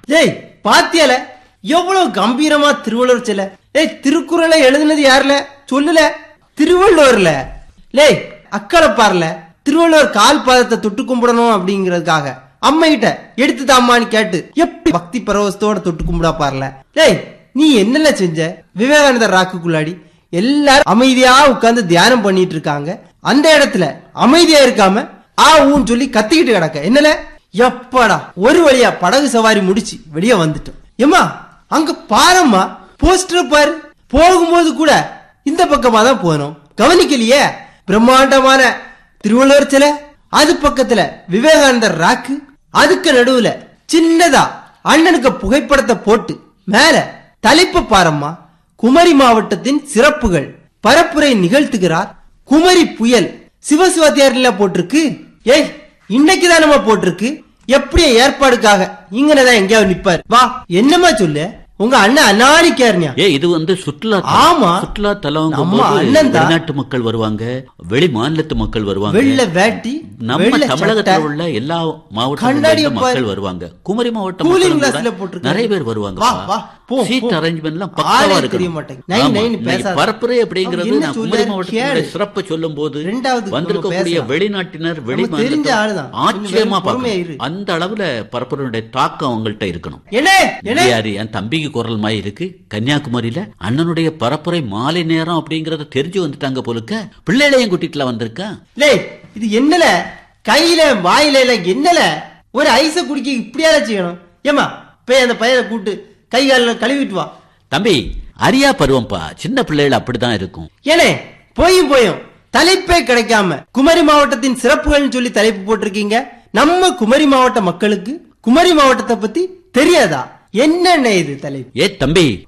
ஏய் பாத்தியால எவ்வளவு கம்பீரமா திருவள்ளுவர் சில ஏய் திருக்குறளை எழுதுனது யாருல சொல்லுல திருவள்ளுவர்ல லேய் அக்களை பாருல திருவள்ளுவர் கால் பாதத்தை தொட்டு கும்பிடணும் அப்படிங்கறதுக்காக அம்மா கிட்ட எடுத்து தாம்மான்னு கேட்டு எப்படி பக்தி பரவசத்தோட தொட்டு கும்பிடா பாருல லேய் நீ என்னல செஞ்ச விவேகானந்தர் ராக்குக்குள்ளாடி எல்லாரும் அமைதியா உட்கார்ந்து தியானம் பண்ணிட்டு இருக்காங்க அந்த இடத்துல அமைதியா இருக்காம ஆ ஊன்னு சொல்லி கத்திக்கிட்டு கிடக்க என்னல எப்படா ஒரு வழியா படகு சவாரி முடிச்சு வெளியே வந்துட்டோம் ஏமா அங்க பாரம்மா போஸ்டர் பாரு போகும்போது கூட இந்த பக்கமா தான் போனோம் கவனிக்கலையே பிரம்மாண்டமான திருவள்ளுவர் சிலை அது பக்கத்துல விவேகானந்தர் ராக்கு அதுக்கு நடுவுல சின்னதா அண்ணனுக்கு புகைப்படத்தை போட்டு மேல தலைப்பு பாரம்மா குமரி மாவட்டத்தின் சிறப்புகள் பரப்புரை நிகழ்த்துகிறார் குமரி புயல் சிவசிவாத்தியாரில போட்டிருக்கு ஏய் இன்னைக்கு தான் நம்ம போட்டிருக்கு எப்படி ஏற்பாடுக்காக இங்கனதான் எங்கேயாவது நிப்பாரு வா என்னமா சொல்லு உங்க அண்ணன் அநாடிக்காருனியா ஏ இது வந்து சுற்றுலா தலம். ஆமா. சுற்றுலா தலம் நம்ம அண்ணன் தான். வெளிநாட்டு மக்கள் வருவாங்க வெளி மாநிலத்து மக்கள் வருவாங்க வெள்ளை வேட்டி நம்ம வெள்ளை தமிழகத்துல சட்டை. உள்ள எல்லா மாவட்டங்கள்ல கண்ணாடியை இருந்து பாரு. மக்கள் வருவாங்க குமரி மாவட்ட கூலிங் மக்களும் கிளாஸ்ல கூட போட்டிருக்காரு. நிறைய பேர் வருவாங்க வா, வா, போ, சீட் போ. அரேஞ்ச்மெண்ட் எல்லாம் ஆளே பக்காவா தெரிய இருக்கு மாட்டேங்குது. நை, நைன்னு பேசாத. பரப்புரை அப்படிங்கிறது அவன் என்ன நான் குமரி சொல்றாரு மாவட்டத்தினுடைய கேளு. சிறப்பு சொல்லும் போது ரெண்டாவது வந்திருக்கக்கூடிய பேசலாம். வெளிநாட்டினர் வெளி நம்ம தெரிஞ்ச மாநிலத்தினர் ஆளுதான். ஆச்சரியமா கொஞ்சம் பொறுமையா இரு. பார்க்கணும் அந்த அளவுல பரப்புரையுடைய தாக்கம் அவங்கள்ட்ட இருக்கணும் என்ன என்ன யாரு என் தம்பிக்கு குரல் மாதிரி இருக்கு கன்னியாகுமரியில அண்ணனுடைய பரப்புரை மாலை நேரம் அப்படிங்கறத தெரிஞ்சு வந்துட்டாங்க போலுக்க பிள்ளைகளையும் கூட்டிட்டுல வந்திருக்கேன் லே இது என்னல கையில வாயில எல்லாம் என்னல ஒரு ஐஸ குடிக்க இப்படியால செய்யணும் ஏமா போய் அந்த பையனை கூட்டு கை காலில் கழுவிட்டு வா தம்பி அரியா பருவம்பா சின்ன பிள்ளைகள் அப்படிதான் இருக்கும் ஏனே போயும் போயும் தலைப்பே கிடைக்காம குமரி மாவட்டத்தின் சிறப்புகள்னு சொல்லி தலைப்பு போட்டிருக்கீங்க நம்ம குமரி மாவட்ட மக்களுக்கு குமரி மாவட்டத்தை பத்தி தெரியாதா என்னென்ன இது தலைப்பு ஏ தம்பி